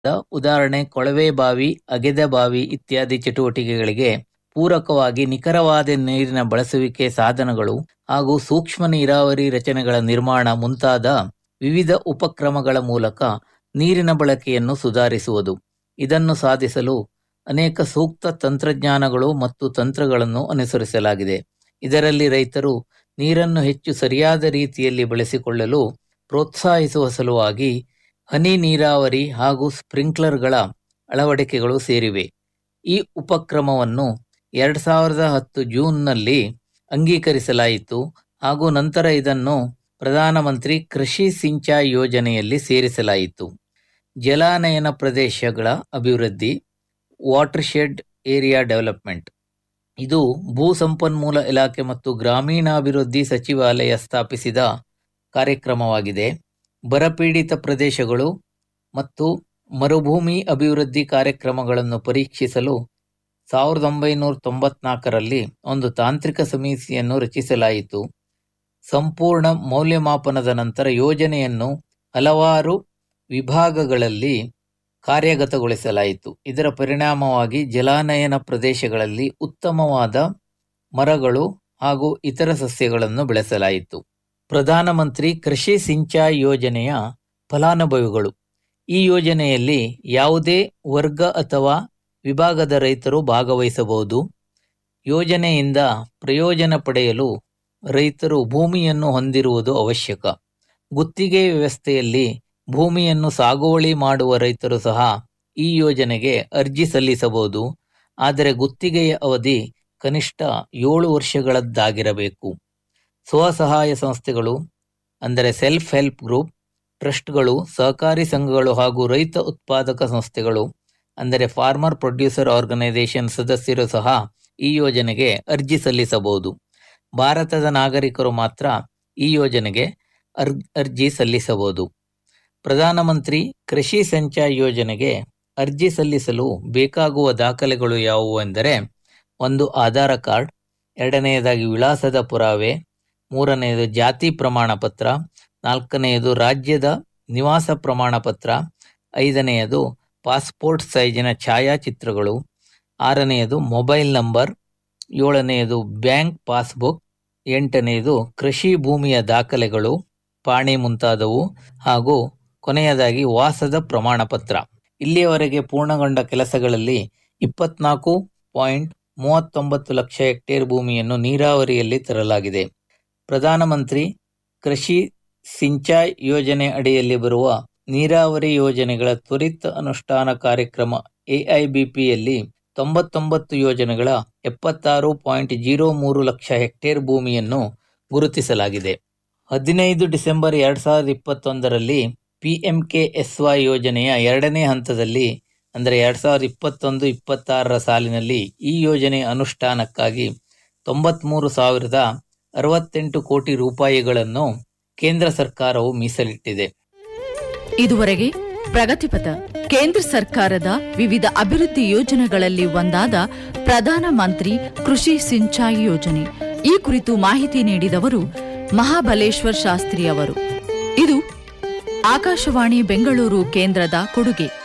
ಉದಾಹರಣೆ ಕೊಳವೆ ಬಾವಿ ಅಗೆದ ಬಾವಿ ಇತ್ಯಾದಿ ಚಟುವಟಿಕೆಗಳಿಗೆ ಪೂರಕವಾಗಿ ನಿಖರವಾದ ನೀರಿನ ಬಳಸುವಿಕೆ ಸಾಧನಗಳು ಹಾಗೂ ಸೂಕ್ಷ್ಮ ನೀರಾವರಿ ರಚನೆಗಳ ನಿರ್ಮಾಣ ಮುಂತಾದ ವಿವಿಧ ಉಪಕ್ರಮಗಳ ಮೂಲಕ ನೀರಿನ ಬಳಕೆಯನ್ನು ಸುಧಾರಿಸುವುದು ಇದನ್ನು ಸಾಧಿಸಲು ಅನೇಕ ಸೂಕ್ತ ತಂತ್ರಜ್ಞಾನಗಳು ಮತ್ತು ತಂತ್ರಗಳನ್ನು ಅನುಸರಿಸಲಾಗಿದೆ ಇದರಲ್ಲಿ ರೈತರು ನೀರನ್ನು ಹೆಚ್ಚು ಸರಿಯಾದ ರೀತಿಯಲ್ಲಿ ಬಳಸಿಕೊಳ್ಳಲು ಪ್ರೋತ್ಸಾಹಿಸುವ ಸಲುವಾಗಿ ಹನಿ ನೀರಾವರಿ ಹಾಗೂ ಸ್ಪ್ರಿಂಕ್ಲರ್ಗಳ ಅಳವಡಿಕೆಗಳು ಸೇರಿವೆ ಈ ಉಪಕ್ರಮವನ್ನು ಎರಡ್ ಸಾವಿರದ ಹತ್ತು ಜೂನ್ನಲ್ಲಿ ಅಂಗೀಕರಿಸಲಾಯಿತು ಹಾಗೂ ನಂತರ ಇದನ್ನು ಪ್ರಧಾನಮಂತ್ರಿ ಕೃಷಿ ಸಿಂಚಾಯಿ ಯೋಜನೆಯಲ್ಲಿ ಸೇರಿಸಲಾಯಿತು ಜಲಾನಯನ ಪ್ರದೇಶಗಳ ಅಭಿವೃದ್ಧಿ ವಾಟರ್ಶೆಡ್ ಏರಿಯಾ ಡೆವಲಪ್ಮೆಂಟ್ ಇದು ಭೂ ಸಂಪನ್ಮೂಲ ಇಲಾಖೆ ಮತ್ತು ಗ್ರಾಮೀಣಾಭಿವೃದ್ಧಿ ಸಚಿವಾಲಯ ಸ್ಥಾಪಿಸಿದ ಕಾರ್ಯಕ್ರಮವಾಗಿದೆ ಬರಪೀಡಿತ ಪ್ರದೇಶಗಳು ಮತ್ತು ಮರುಭೂಮಿ ಅಭಿವೃದ್ಧಿ ಕಾರ್ಯಕ್ರಮಗಳನ್ನು ಪರೀಕ್ಷಿಸಲು ಸಾವಿರದ ಒಂಬೈನೂರ ತೊಂಬತ್ನಾಲ್ಕರಲ್ಲಿ ಒಂದು ತಾಂತ್ರಿಕ ಸಮಿತಿಯನ್ನು ರಚಿಸಲಾಯಿತು ಸಂಪೂರ್ಣ ಮೌಲ್ಯಮಾಪನದ ನಂತರ ಯೋಜನೆಯನ್ನು ಹಲವಾರು ವಿಭಾಗಗಳಲ್ಲಿ ಕಾರ್ಯಗತಗೊಳಿಸಲಾಯಿತು ಇದರ ಪರಿಣಾಮವಾಗಿ ಜಲಾನಯನ ಪ್ರದೇಶಗಳಲ್ಲಿ ಉತ್ತಮವಾದ ಮರಗಳು ಹಾಗೂ ಇತರ ಸಸ್ಯಗಳನ್ನು ಬೆಳೆಸಲಾಯಿತು ಪ್ರಧಾನಮಂತ್ರಿ ಕೃಷಿ ಸಿಂಚಾಯಿ ಯೋಜನೆಯ ಫಲಾನುಭವಿಗಳು ಈ ಯೋಜನೆಯಲ್ಲಿ ಯಾವುದೇ ವರ್ಗ ಅಥವಾ ವಿಭಾಗದ ರೈತರು ಭಾಗವಹಿಸಬಹುದು ಯೋಜನೆಯಿಂದ ಪ್ರಯೋಜನ ಪಡೆಯಲು ರೈತರು ಭೂಮಿಯನ್ನು ಹೊಂದಿರುವುದು ಅವಶ್ಯಕ ಗುತ್ತಿಗೆ ವ್ಯವಸ್ಥೆಯಲ್ಲಿ ಭೂಮಿಯನ್ನು ಸಾಗುವಳಿ ಮಾಡುವ ರೈತರು ಸಹ ಈ ಯೋಜನೆಗೆ ಅರ್ಜಿ ಸಲ್ಲಿಸಬಹುದು ಆದರೆ ಗುತ್ತಿಗೆಯ ಅವಧಿ ಕನಿಷ್ಠ ಏಳು ವರ್ಷಗಳದ್ದಾಗಿರಬೇಕು ಸ್ವಸಹಾಯ ಸಂಸ್ಥೆಗಳು ಅಂದರೆ ಸೆಲ್ಫ್ ಹೆಲ್ಪ್ ಗ್ರೂಪ್ ಟ್ರಸ್ಟ್ಗಳು ಸಹಕಾರಿ ಸಂಘಗಳು ಹಾಗೂ ರೈತ ಉತ್ಪಾದಕ ಸಂಸ್ಥೆಗಳು ಅಂದರೆ ಫಾರ್ಮರ್ ಪ್ರೊಡ್ಯೂಸರ್ ಆರ್ಗನೈಸೇಷನ್ ಸದಸ್ಯರು ಸಹ ಈ ಯೋಜನೆಗೆ ಅರ್ಜಿ ಸಲ್ಲಿಸಬಹುದು ಭಾರತದ ನಾಗರಿಕರು ಮಾತ್ರ ಈ ಯೋಜನೆಗೆ ಅರ್ ಅರ್ಜಿ ಸಲ್ಲಿಸಬಹುದು ಪ್ರಧಾನಮಂತ್ರಿ ಕೃಷಿ ಸಿಂಚಾಯಿ ಯೋಜನೆಗೆ ಅರ್ಜಿ ಸಲ್ಲಿಸಲು ಬೇಕಾಗುವ ದಾಖಲೆಗಳು ಯಾವುವು ಎಂದರೆ ಒಂದು ಆಧಾರ ಕಾರ್ಡ್ ಎರಡನೆಯದಾಗಿ ವಿಳಾಸದ ಪುರಾವೆ ಮೂರನೆಯದು ಜಾತಿ ಪ್ರಮಾಣ ಪತ್ರ ನಾಲ್ಕನೆಯದು ರಾಜ್ಯದ ನಿವಾಸ ಪ್ರಮಾಣ ಪತ್ರ ಐದನೆಯದು ಪಾಸ್ಪೋರ್ಟ್ ಸೈಜಿನ ಛಾಯಾಚಿತ್ರಗಳು ಆರನೆಯದು ಮೊಬೈಲ್ ನಂಬರ್ ಏಳನೆಯದು ಬ್ಯಾಂಕ್ ಪಾಸ್ಬುಕ್ ಎಂಟನೆಯದು ಕೃಷಿ ಭೂಮಿಯ ದಾಖಲೆಗಳು ಪಾಣಿ ಮುಂತಾದವು ಹಾಗೂ ಕೊನೆಯದಾಗಿ ವಾಸದ ಪ್ರಮಾಣ ಪತ್ರ ಇಲ್ಲಿಯವರೆಗೆ ಪೂರ್ಣಗೊಂಡ ಕೆಲಸಗಳಲ್ಲಿ ಇಪ್ಪತ್ನಾಲ್ಕು ಪಾಯಿಂಟ್ ಮೂವತ್ತೊಂಬತ್ತು ಲಕ್ಷ ಹೆಕ್ಟೇರ್ ಭೂಮಿಯನ್ನು ನೀರಾವರಿಯಲ್ಲಿ ತರಲಾಗಿದೆ ಪ್ರಧಾನಮಂತ್ರಿ ಕೃಷಿ ಸಿಂಚಾಯಿ ಯೋಜನೆ ಅಡಿಯಲ್ಲಿ ಬರುವ ನೀರಾವರಿ ಯೋಜನೆಗಳ ತ್ವರಿತ ಅನುಷ್ಠಾನ ಕಾರ್ಯಕ್ರಮ ಎಐಬಿಪಿಯಲ್ಲಿ ತೊಂಬತ್ತೊಂಬತ್ತು ಯೋಜನೆಗಳ ಎಪ್ಪತ್ತಾರು ಪಾಯಿಂಟ್ ಜೀರೋ ಮೂರು ಲಕ್ಷ ಹೆಕ್ಟೇರ್ ಭೂಮಿಯನ್ನು ಗುರುತಿಸಲಾಗಿದೆ ಹದಿನೈದು ಡಿಸೆಂಬರ್ ಎರಡ್ ಸಾವಿರದ ಇಪ್ಪತ್ತೊಂದರಲ್ಲಿ ಪಿಎಂಕೆಎಸ್ವೈ ಯೋಜನೆಯ ಎರಡನೇ ಹಂತದಲ್ಲಿ ಅಂದರೆ ಎರಡ್ ಸಾವಿರದ ಇಪ್ಪತ್ತೊಂದು ಇಪ್ಪತ್ತಾರರ ಸಾಲಿನಲ್ಲಿ ಈ ಯೋಜನೆ ಅನುಷ್ಠಾನಕ್ಕಾಗಿ ತೊಂಬತ್ಮೂರು ಸಾವಿರದ ಅರವತ್ತೆಂಟು ಕೋಟಿ ರೂಪಾಯಿಗಳನ್ನು ಕೇಂದ್ರ ಸರ್ಕಾರವು ಮೀಸಲಿಟ್ಟಿದೆ ಇದುವರೆಗೆ ಪ್ರಗತಿಪಥ ಕೇಂದ್ರ ಸರ್ಕಾರದ ವಿವಿಧ ಅಭಿವೃದ್ಧಿ ಯೋಜನೆಗಳಲ್ಲಿ ಒಂದಾದ ಪ್ರಧಾನ ಮಂತ್ರಿ ಕೃಷಿ ಸಿಂಚಾಯಿ ಯೋಜನೆ ಈ ಕುರಿತು ಮಾಹಿತಿ ನೀಡಿದವರು ಮಹಾಬಲೇಶ್ವರ್ ಶಾಸ್ತ್ರಿ ಅವರು ಇದು ಆಕಾಶವಾಣಿ ಬೆಂಗಳೂರು ಕೇಂದ್ರದ ಕೊಡುಗೆ